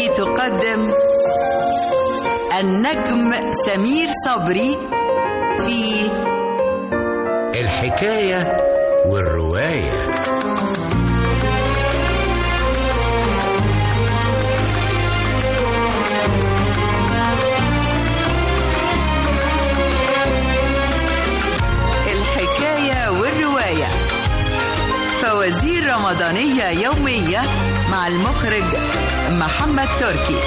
التي تقدم النجم سمير صبري في الحكاية والرواية الحكاية والرواية فوازير رمضانية يومية مع المخرج محمد تركي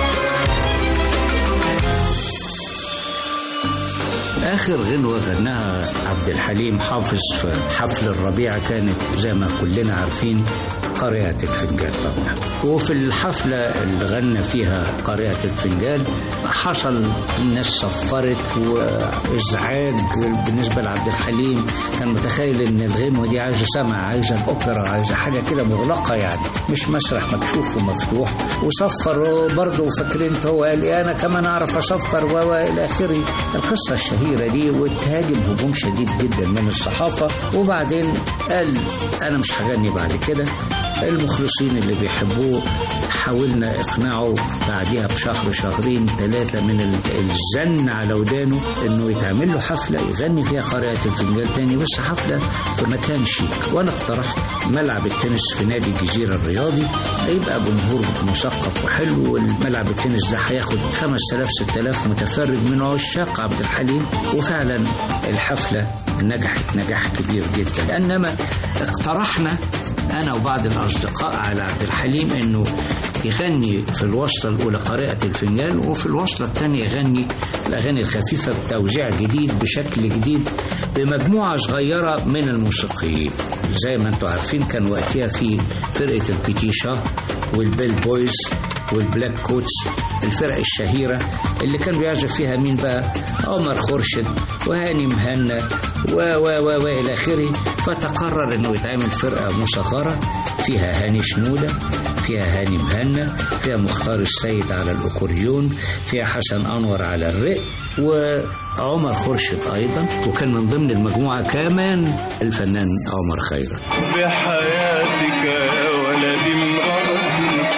آخر غنوة غناها عبد الحليم حافظ في حفل الربيع كانت زي ما كلنا عارفين قارئة الفنجان طبعا وفي الحفلة اللي غنى فيها قارئة الفنجان حصل الناس صفرت وإزعاج بالنسبة لعبد الحليم كان متخيل إن الغنوة دي عايزة سمع عايزة الأوبرا عايزة حاجة كده مغلقة يعني مش مسرح مكشوف ومفتوح وصفر برضه فاكرين هو قال إيه أنا كمان أعرف أصفر وإلى آخره القصة الشهيرة دي واتهاجم هجوم شديد جدا من الصحافة وبعدين قال أنا مش هغني بعد كده المخلصين اللي بيحبوه حاولنا اقناعه بعديها بشهر شهرين ثلاثة من الزن على ودانه انه يتعمل له حفلة يغني فيها قارئة الفنجان تاني بس حفلة في مكان شيك وانا اقترحت ملعب التنس في نادي الجزيرة الرياضي هيبقى جمهور مثقف وحلو والملعب التنس ده هياخد 5000 6000 متفرج من عشاق عبد الحليم وفعلا الحفلة نجحت نجاح كبير جدا انما اقترحنا انا وبعض الاصدقاء على عبد الحليم انه يغني في الوصلة الأولى قارئة الفنجان وفي الوصلة الثانية يغني الأغاني الخفيفة بتوزيع جديد بشكل جديد بمجموعة صغيرة من الموسيقيين زي ما انتم عارفين كان وقتها في فرقة البيتيشا والبيل بويز والبلاك كوتس الفرق الشهيرة اللي كان بيعزف فيها مين بقى عمر خورشيد وهاني مهنا و و و وإلى آخره فتقرر إنه يتعمل فرقة مصغرة فيها هاني شنودة فيها هاني مهنا فيها مختار السيد على الأكوريون فيها حسن أنور على الرق وعمر خورشيد أيضا وكان من ضمن المجموعة كمان الفنان عمر خيرت بحياتك يا ولد امرأة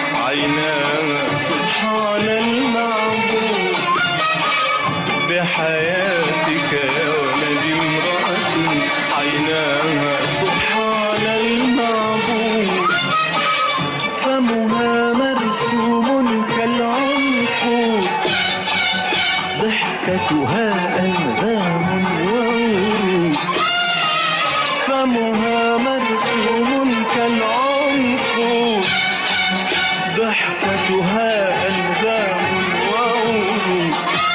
عيناها سبحان المعبود بحياتك يا ولد امرأة عيناها سبحان المعبود فمها مرسوم كالعنقود ضحكتها أنغام وورود فمها مرسوم كالعنقود ضحكتها أنغام وورود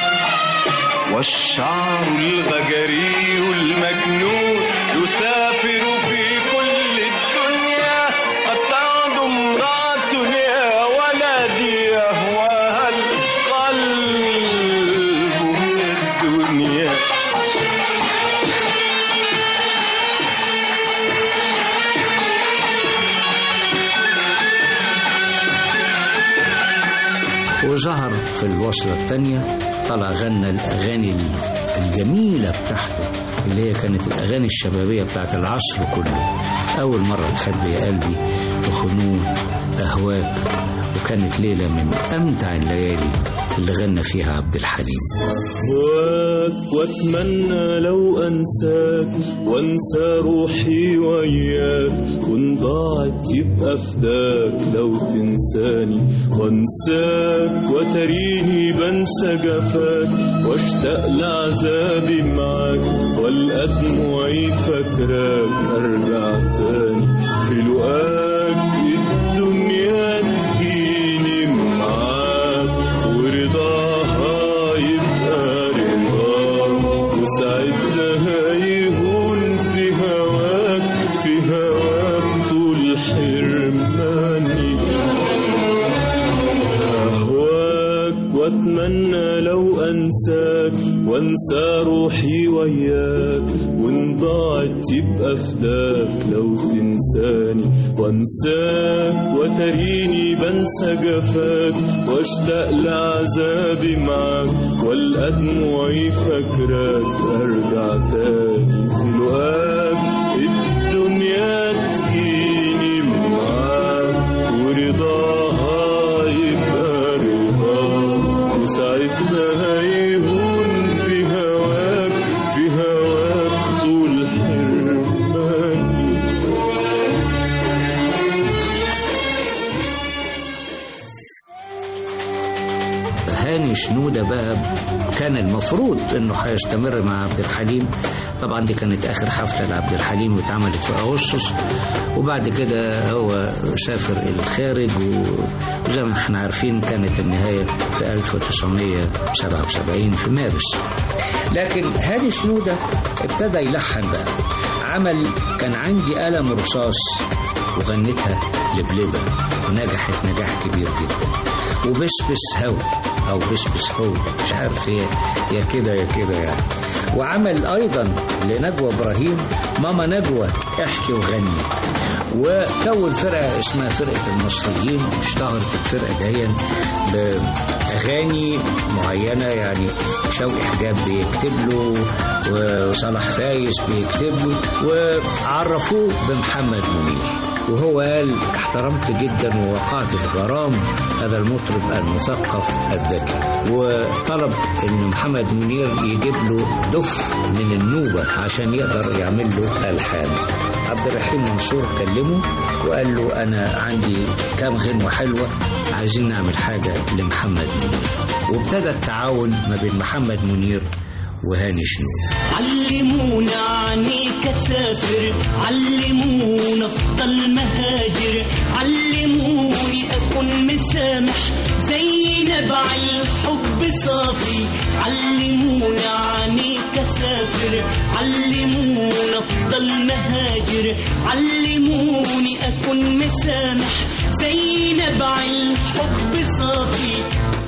والشعر الغجري المجنون يسافر في كل الدنيا قد تعد امرأة يا ولدي يهواها القلب من الدنيا وظهر في الوصلة الثانية طلع غنى الأغاني الجميلة بتاعته اللي هي كانت الأغاني الشبابية بتاعت العصر كله أول مرة تحب يا قلبي وخنون أهواك وكانت ليلة من أمتع الليالي اللي غنى فيها عبد الحليم أهواك واتمنى لو انساك وانسى روحي وياك وان ضاعت يبقى فداك لو تنساني وانساك وتريني بنسى جفاك واشتاق لعذابي معاك والقى دموعي فاكراك ارجع تاني في لقاك الدنيا تجيني معاك ورضاها يبقى رضاك وساعتها يهون في هواك في هواك طول حرماني أهواك واتمنى لو أنساك وانسى روحي وياك وان ضاعت يبقى فداك لو تنساني وانساك وتريني بنسى جفاك واشتاق لعذابي معاك والقى دموعي فاكراك ارجع تاني في لقاك الدنيا تجيني معاك ورضاها يبقى رضاك شنودة بقى كان المفروض انه هيستمر مع عبد الحليم طبعا دي كانت اخر حفلة لعبد الحليم واتعملت في اغسطس وبعد كده هو سافر الخارج وزي ما احنا عارفين كانت النهاية في 1977 في مارس لكن هاني شنودة ابتدى يلحن بقى عمل كان عندي قلم رصاص وغنتها لبلبة ونجحت نجاح كبير جدا وبسبس هو او بسبس هو مش عارف هي يا كده يا كده يعني وعمل ايضا لنجوى ابراهيم ماما نجوى احكي وغني وكون فرقه اسمها فرقه المصريين اشتهرت الفرقه دي باغاني معينه يعني شوقي حجاب بيكتب له وصلاح فايز بيكتب له وعرفوه بمحمد منير وهو قال احترمت جدا ووقعت في غرام هذا المطرب المثقف الذكي وطلب ان محمد منير يجيب له دف من النوبه عشان يقدر يعمل له الحان عبد الرحيم منصور كلمه وقال له انا عندي كام غنوه حلوه عايزين نعمل حاجه لمحمد منير وابتدى التعاون ما بين محمد منير وهاني شنودة علمونا عنيك اسافر علمونا افضل مهاجر علموني اكون مسامح زي نبع الحب صافي علمونا عنيك اسافر علمونا افضل مهاجر علموني اكون مسامح زي نبع الحب صافي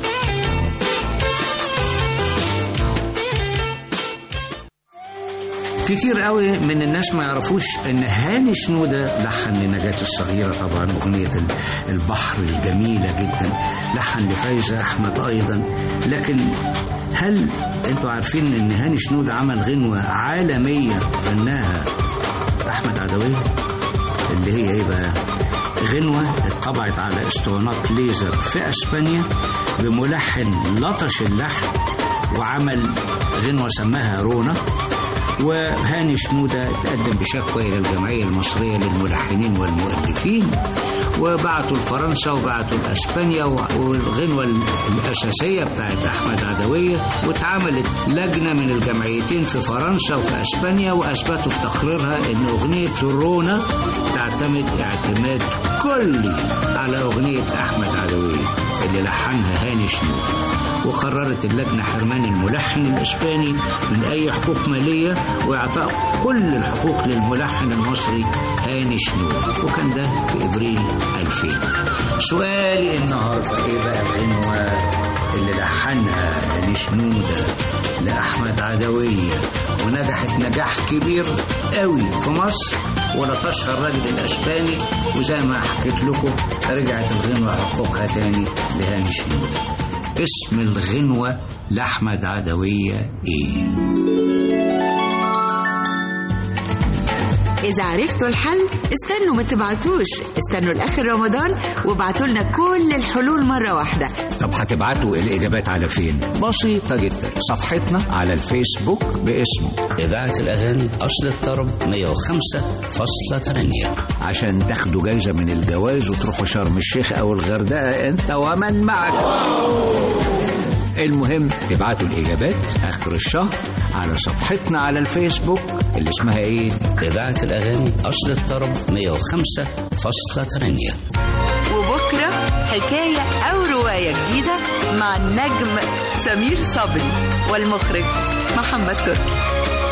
كتير قوي من الناس ما يعرفوش ان هاني شنودة لحن لنجاة الصغيرة طبعا اغنية البحر الجميلة جدا لحن لفايزة احمد ايضا لكن هل انتوا عارفين ان هاني شنودة عمل غنوة عالمية غناها احمد عدوية اللي هي ايه بقى غنوة اتطبعت على اسطوانات ليزر في اسبانيا بملحن لطش اللحن وعمل غنوة سماها رونا وهاني شنودة تقدم بشكوى إلى الجمعية المصرية للملحنين والمؤلفين وبعتوا لفرنسا وبعتوا لأسبانيا والغنوة الأساسية بتاعت أحمد عدوية واتعملت لجنة من الجمعيتين في فرنسا وفي أسبانيا وأثبتوا في تقريرها أن أغنية رونا تعتمد اعتماد كلي على أغنية أحمد عدوية اللي لحنها هاني شنودة وقررت اللجنة حرمان الملحن الإسباني من أي حقوق مالية وإعطاء كل الحقوق للملحن المصري هاني شنودة وكان ده في إبريل 2000 سؤالي النهاردة إيه بقى الغنوة اللي لحنها هاني شنودة لأحمد عدوية ونجحت نجاح كبير قوي في مصر ولطشها الراجل الاسباني وزي ما حكيت لكم رجعت الغنوه حقوقها تاني لهاني شنودة اسم الغنوة لأحمد عدوية إيه؟ إذا عرفتوا الحل استنوا ما تبعتوش استنوا لآخر رمضان وابعتوا لنا كل الحلول مرة واحدة طب هتبعتوا الإجابات على فين؟ بسيطة جدا صفحتنا على الفيسبوك باسم إذاعة الأغاني أصل الطرب 105.8 عشان تاخدوا جايزة من الجوائز وتروحوا شرم الشيخ أو الغردقة أنت ومن معك المهم تبعتوا الإجابات آخر الشهر على صفحتنا على الفيسبوك اللي اسمها إيه؟ إذاعة الأغاني أصل الطرب 105.8 وبكرة حكاية أو رواية جديدة مع النجم سمير صبري والمخرج محمد تركي